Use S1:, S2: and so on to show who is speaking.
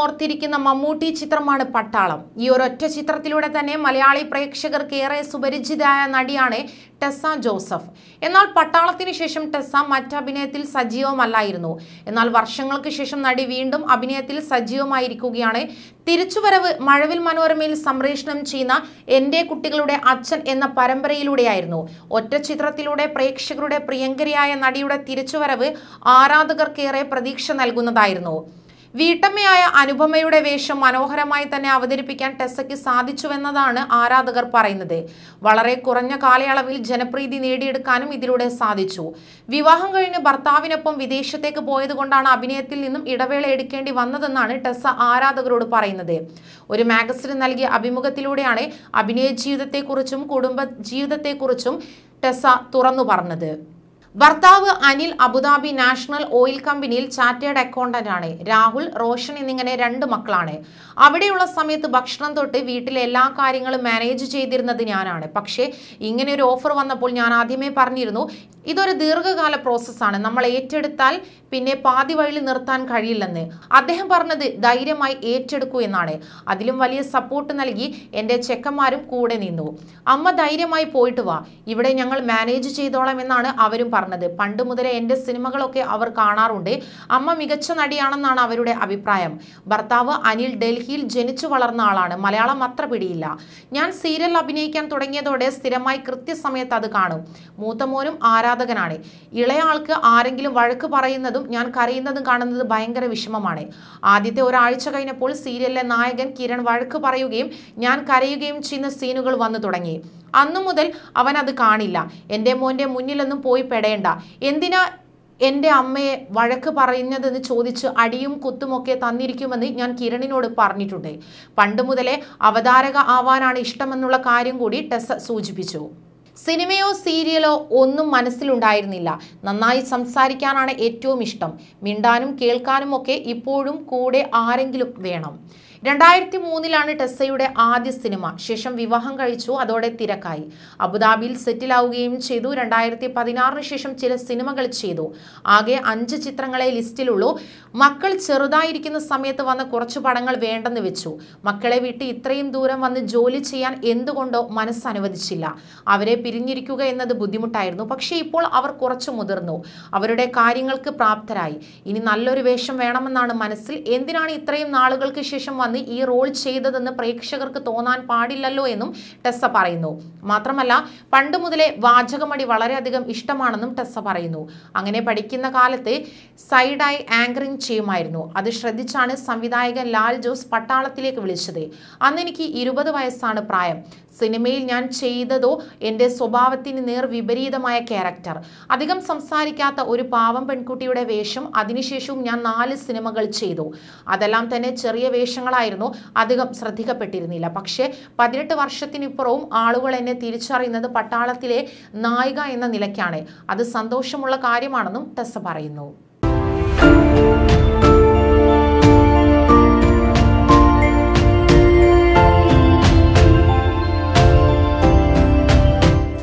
S1: ഓർത്തിരിക്കുന്ന മമ്മൂട്ടി ചിത്രമാണ് പട്ടാളം ഈ ഒരൊറ്റ ചിത്രത്തിലൂടെ തന്നെ മലയാളി പ്രേക്ഷകർക്ക് ഏറെ സുപരിചിതയായ നടിയാണ് ടെസ്സ ജോസഫ് എന്നാൽ പട്ടാളത്തിന് ശേഷം ടെസ്സ മറ്റഭിനയത്തിൽ സജീവമല്ലായിരുന്നു എന്നാൽ വർഷങ്ങൾക്ക് ശേഷം നടി വീണ്ടും അഭിനയത്തിൽ സജീവമായിരിക്കുകയാണ് തിരിച്ചുവരവ് മഴവിൽ മനോരമയിൽ സംപ്രേഷണം ചെയ്യുന്ന എൻ്റെ കുട്ടികളുടെ അച്ഛൻ എന്ന പരമ്പരയിലൂടെയായിരുന്നു ഒറ്റ ചിത്രത്തിലൂടെ പ്രേക്ഷകരുടെ പ്രിയങ്കരിയായ നടിയുടെ തിരിച്ചുവരവ് ആരാധകർക്കേറെ പ്രതീക്ഷ നൽകുന്നതായിരുന്നു വീട്ടമ്മയായ അനുപമയുടെ വേഷം മനോഹരമായി തന്നെ അവതരിപ്പിക്കാൻ ടെസ്സയ്ക്ക് സാധിച്ചുവെന്നതാണ് ആരാധകർ പറയുന്നത് വളരെ കുറഞ്ഞ കാലയളവിൽ ജനപ്രീതി നേടിയെടുക്കാനും ഇതിലൂടെ സാധിച്ചു വിവാഹം കഴിഞ്ഞ് ഭർത്താവിനൊപ്പം വിദേശത്തേക്ക് പോയതുകൊണ്ടാണ് അഭിനയത്തിൽ നിന്നും ഇടവേള എടുക്കേണ്ടി വന്നതെന്നാണ് ടെസ്സ ആരാധകരോട് പറയുന്നത് ഒരു മാഗസിന് നൽകിയ അഭിമുഖത്തിലൂടെയാണ് അഭിനയ ജീവിതത്തെക്കുറിച്ചും കുടുംബ ജീവിതത്തെക്കുറിച്ചും ടെസ്സ തുറന്നു പറഞ്ഞത് ഭർത്താവ് അനിൽ അബുദാബി നാഷണൽ ഓയിൽ കമ്പനിയിൽ ചാർട്ടേഡ് അക്കൗണ്ടന്റ് ആണ് രാഹുൽ റോഷൻ എന്നിങ്ങനെ രണ്ട് മക്കളാണ് അവിടെയുള്ള സമയത്ത് ഭക്ഷണം തൊട്ട് വീട്ടിലെ എല്ലാ കാര്യങ്ങളും മാനേജ് ചെയ്തിരുന്നത് ഞാനാണ് പക്ഷേ ഇങ്ങനെ ഒരു ഓഫർ വന്നപ്പോൾ ഞാൻ ആദ്യമേ പറഞ്ഞിരുന്നു ഇതൊരു ദീർഘകാല പ്രോസസ്സാണ് നമ്മൾ ഏറ്റെടുത്താൽ പിന്നെ പാതി വഴിയിൽ നിർത്താൻ കഴിയില്ലെന്ന് അദ്ദേഹം പറഞ്ഞത് ധൈര്യമായി ഏറ്റെടുക്കൂ എന്നാണ് അതിലും വലിയ സപ്പോർട്ട് നൽകി എൻ്റെ ചെക്കന്മാരും കൂടെ നിന്നു അമ്മ ധൈര്യമായി പോയിട്ട് വാ ഇവിടെ ഞങ്ങൾ മാനേജ് ചെയ്തോളാം എന്നാണ് അവരും പറഞ്ഞത് പണ്ട് മുതലേ എൻ്റെ സിനിമകളൊക്കെ അവർ കാണാറുണ്ട് അമ്മ മികച്ച നടിയാണെന്നാണ് അവരുടെ അഭിപ്രായം ഭർത്താവ് അനിൽ ഡൽഹിയിൽ ജനിച്ചു വളർന്ന ആളാണ് മലയാളം അത്ര പിടിയില്ല ഞാൻ സീരിയൽ അഭിനയിക്കാൻ തുടങ്ങിയതോടെ സ്ഥിരമായി കൃത്യസമയത്ത് അത് കാണും മൂത്തമോനും ആരാധകനാണ് ഇളയാൾക്ക് ആരെങ്കിലും വഴക്ക് പറയുന്നതും ഞാൻ കരയുന്നതും കാണുന്നത് ഭയങ്കര വിഷമമാണ് ആദ്യത്തെ ഒരാഴ്ച കഴിഞ്ഞപ്പോൾ സീരിയലിലെ നായകൻ കിരൺ വഴക്ക് പറയുകയും ഞാൻ കരയുകയും ചെയ്യുന്ന സീനുകൾ വന്നു തുടങ്ങി അന്നു മുതൽ അവൻ അത് കാണില്ല എൻ്റെ മോൻ്റെ മുന്നിലൊന്നും പോയി പെടേണ്ട എന്തിനാ എൻ്റെ അമ്മയെ വഴക്ക് പറയുന്നതെന്ന് ചോദിച്ച് അടിയും കുത്തുമൊക്കെ തന്നിരിക്കുമെന്ന് ഞാൻ കിരണിനോട് പറഞ്ഞിട്ടുണ്ട് പണ്ട് മുതലേ അവതാരക ആവാനാണ് ഇഷ്ടമെന്നുള്ള കാര്യം കൂടി ടെസ് സൂചിപ്പിച്ചു സിനിമയോ സീരിയലോ ഒന്നും മനസ്സിലുണ്ടായിരുന്നില്ല നന്നായി സംസാരിക്കാനാണ് ഏറ്റവും ഇഷ്ടം മിണ്ടാനും കേൾക്കാനും ഒക്കെ ഇപ്പോഴും കൂടെ ആരെങ്കിലും വേണം രണ്ടായിരത്തി മൂന്നിലാണ് ടെസ്സയുടെ ആദ്യ സിനിമ ശേഷം വിവാഹം കഴിച്ചു അതോടെ തിരക്കായി അബുദാബിയിൽ സെറ്റിലാവുകയും ചെയ്തു രണ്ടായിരത്തി പതിനാറിന് ശേഷം ചില സിനിമകൾ ചെയ്തു ആകെ അഞ്ച് ചിത്രങ്ങളെ ലിസ്റ്റിലുള്ളൂ മക്കൾ ചെറുതായിരിക്കുന്ന സമയത്ത് വന്ന കുറച്ച് പടങ്ങൾ വേണ്ടെന്ന് വെച്ചു മക്കളെ വിട്ട് ഇത്രയും ദൂരം വന്ന് ജോലി ചെയ്യാൻ എന്തുകൊണ്ടോ മനസ്സ് അനുവദിച്ചില്ല അവരെ പിരിഞ്ഞിരിക്കുക എന്നത് ബുദ്ധിമുട്ടായിരുന്നു പക്ഷേ ഇപ്പോൾ അവർ കുറച്ച് മുതിർന്നു അവരുടെ കാര്യങ്ങൾക്ക് പ്രാപ്തരായി ഇനി നല്ലൊരു വേഷം വേണമെന്നാണ് മനസ്സിൽ എന്തിനാണ് ഇത്രയും നാളുകൾക്ക് ശേഷം വന്ന് ഈ റോൾ ചെയ്തതെന്ന് പ്രേക്ഷകർക്ക് തോന്നാൻ പാടില്ലല്ലോ എന്നും ടെസ്സ പറയുന്നു മാത്രമല്ല പണ്ട് മുതലേ വാചകമടി വളരെയധികം ഇഷ്ടമാണെന്നും ടെസ്സ പറയുന്നു അങ്ങനെ പഠിക്കുന്ന കാലത്ത് സൈഡായി ആങ്കറിംഗ് ചെയ്യുമായിരുന്നു അത് ശ്രദ്ധിച്ചാണ് സംവിധായകൻ ലാൽ ജോസ് പട്ടാളത്തിലേക്ക് വിളിച്ചത് അന്ന് എനിക്ക് ഇരുപത് വയസ്സാണ് പ്രായം സിനിമയിൽ ഞാൻ ചെയ്തതോ എൻ്റെ സ്വഭാവത്തിന് നേർ വിപരീതമായ ക്യാരക്ടർ അധികം സംസാരിക്കാത്ത ഒരു പാവം പെൺകുട്ടിയുടെ വേഷം അതിനുശേഷവും ഞാൻ നാല് സിനിമകൾ ചെയ്തു അതെല്ലാം തന്നെ ചെറിയ വേഷങ്ങളായിരുന്നു അധികം ശ്രദ്ധിക്കപ്പെട്ടിരുന്നില്ല പക്ഷേ പതിനെട്ട് വർഷത്തിനിപ്പുറവും ആളുകൾ എന്നെ തിരിച്ചറിയുന്നത് പട്ടാളത്തിലെ നായിക എന്ന നിലയ്ക്കാണ് അത് സന്തോഷമുള്ള കാര്യമാണെന്നും ടെസ്സ പറയുന്നു